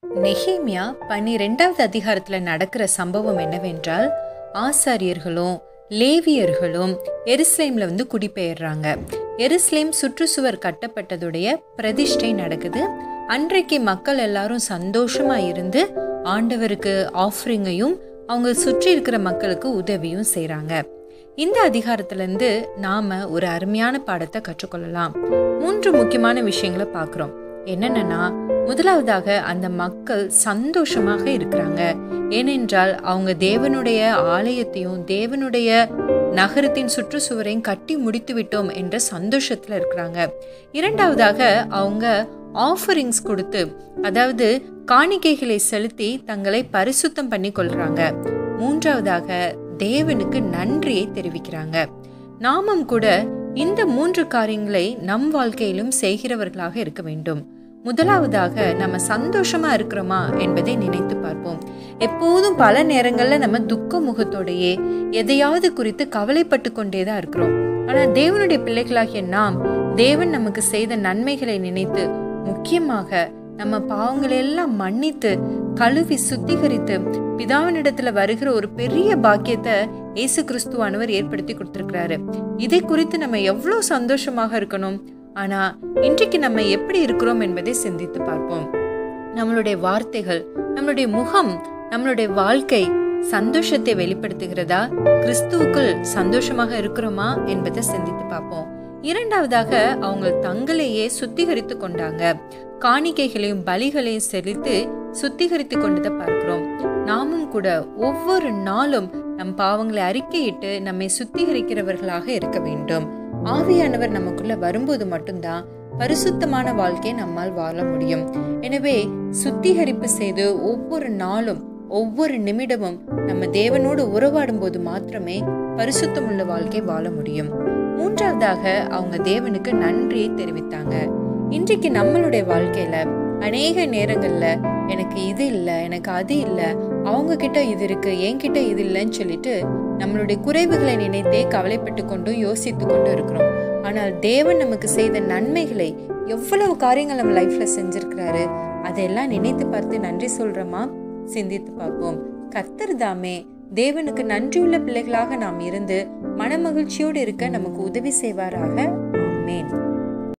நெஹேமியா பன்னிரெண்டாவது அதிகாரத்துல நடக்கிற சம்பவம் என்னவென்றால் ஆசாரியர்களும் லேவியர்களும் எருசலேம்ல வந்து குடிபெயர்றாங்க எருசலேம் சுற்றுச்சுவர் கட்டப்பட்டதுடைய பிரதிஷ்டை நடக்குது அன்றைக்கு மக்கள் எல்லாரும் சந்தோஷமா இருந்து ஆண்டவருக்கு ஆஃபரிங்கையும் அவங்க சுற்றி இருக்கிற மக்களுக்கு உதவியும் செய்றாங்க இந்த அதிகாரத்திலிருந்து நாம ஒரு அருமையான பாடத்தை கற்றுக்கொள்ளலாம் மூன்று முக்கியமான விஷயங்களை பார்க்குறோம் என்னென்னா முதலாவதாக அந்த மக்கள் சந்தோஷமாக இருக்கிறாங்க ஏனென்றால் அவங்க தேவனுடைய ஆலயத்தையும் தேவனுடைய நகரத்தின் சுற்றுச்சுவரையும் கட்டி முடித்து விட்டோம் என்ற சந்தோஷத்துல இருக்கிறாங்க இரண்டாவதாக அவங்க ஆஃபரிங்ஸ் கொடுத்து அதாவது காணிக்கைகளை செலுத்தி தங்களை பரிசுத்தம் பண்ணி கொள்றாங்க மூன்றாவதாக தேவனுக்கு நன்றியை தெரிவிக்கிறாங்க நாமும் கூட இந்த மூன்று காரியங்களை நம் வாழ்க்கையிலும் செய்கிறவர்களாக இருக்க வேண்டும் முதலாவதாக நம்ம சந்தோஷமா இருக்கிறோமா என்பதை நினைத்து பார்ப்போம் எப்போதும் பல நேரங்கள்ல நம்ம துக்க முகத்தோடையே எதையாவது குறித்து கவலைப்பட்டு கொண்டே தான் இருக்கிறோம் ஆனா தேவனுடைய பிள்ளைகளாகிய நாம் தேவன் நமக்கு செய்த நன்மைகளை நினைத்து முக்கியமாக நம்ம பாவங்களை எல்லாம் மன்னித்து கழுவி சுத்திகரித்து பிதாவினிடத்துல வருகிற ஒரு பெரிய பாக்கியத்தை இயேசு கிறிஸ்துவானவர் ஏற்படுத்தி கொடுத்திருக்கிறாரு இதை குறித்து நம்ம எவ்வளவு சந்தோஷமாக இருக்கணும் ஆனா இன்றைக்கு நம்ம எப்படி இருக்கிறோம் என்பதை சிந்தித்து பார்ப்போம் நம்மளுடைய வார்த்தைகள் நம்மளுடைய முகம் நம்மளுடைய வாழ்க்கை சந்தோஷத்தை வெளிப்படுத்துகிறதா கிறிஸ்துவுக்குள் சந்தோஷமாக இருக்கிறோமா என்பதை சிந்தித்து பார்ப்போம் இரண்டாவதாக அவங்க தங்களையே சுத்திகரித்து கொண்டாங்க காணிக்கைகளையும் பலிகளையும் செலுத்து சுத்திகரித்து கொண்டதை பார்க்கிறோம் நாமும் கூட ஒவ்வொரு நாளும் நம் பாவங்களை அறிக்கையிட்டு நம்மை சுத்திகரிக்கிறவர்களாக இருக்க வேண்டும் ஆவியானவர் நமக்குள்ள வரும்போது மட்டும்தான் பரிசுத்தமான வாழ்க்கையை நம்மால் வாழ முடியும் எனவே சுத்திகரிப்பு செய்து ஒவ்வொரு நாளும் ஒவ்வொரு நிமிடமும் நம்ம தேவனோடு உறவாடும் போது மாத்திரமே பரிசுத்தமுள்ள வாழ்க்கை வாழ முடியும் மூன்றாவதாக அவங்க தேவனுக்கு நன்றியை தெரிவித்தாங்க இன்றைக்கு நம்மளுடைய வாழ்க்கையில அநேக நேரங்கள்ல எனக்கு இது இல்லை எனக்கு அது இல்லை அவங்க கிட்ட இது இருக்கு என்கிட்ட இது இல்லைன்னு சொல்லிட்டு நம்மளுடைய குறைவுகளை நினைத்தே கவலைப்பட்டு கொண்டும் யோசித்து கொண்டும் இருக்கிறோம் ஆனால் தேவன் நமக்கு செய்த நன்மைகளை எவ்வளவு காரியங்கள் நம்ம லைஃப்ல செஞ்சிருக்கிறாரு அதெல்லாம் நினைத்து பார்த்து நன்றி சொல்றோமா சிந்தித்து பார்ப்போம் கர்த்தர் தாமே தேவனுக்கு நன்றியுள்ள பிள்ளைகளாக நாம் இருந்து மனமகிழ்ச்சியோடு இருக்க நமக்கு உதவி செய்வாராக ஆமேன்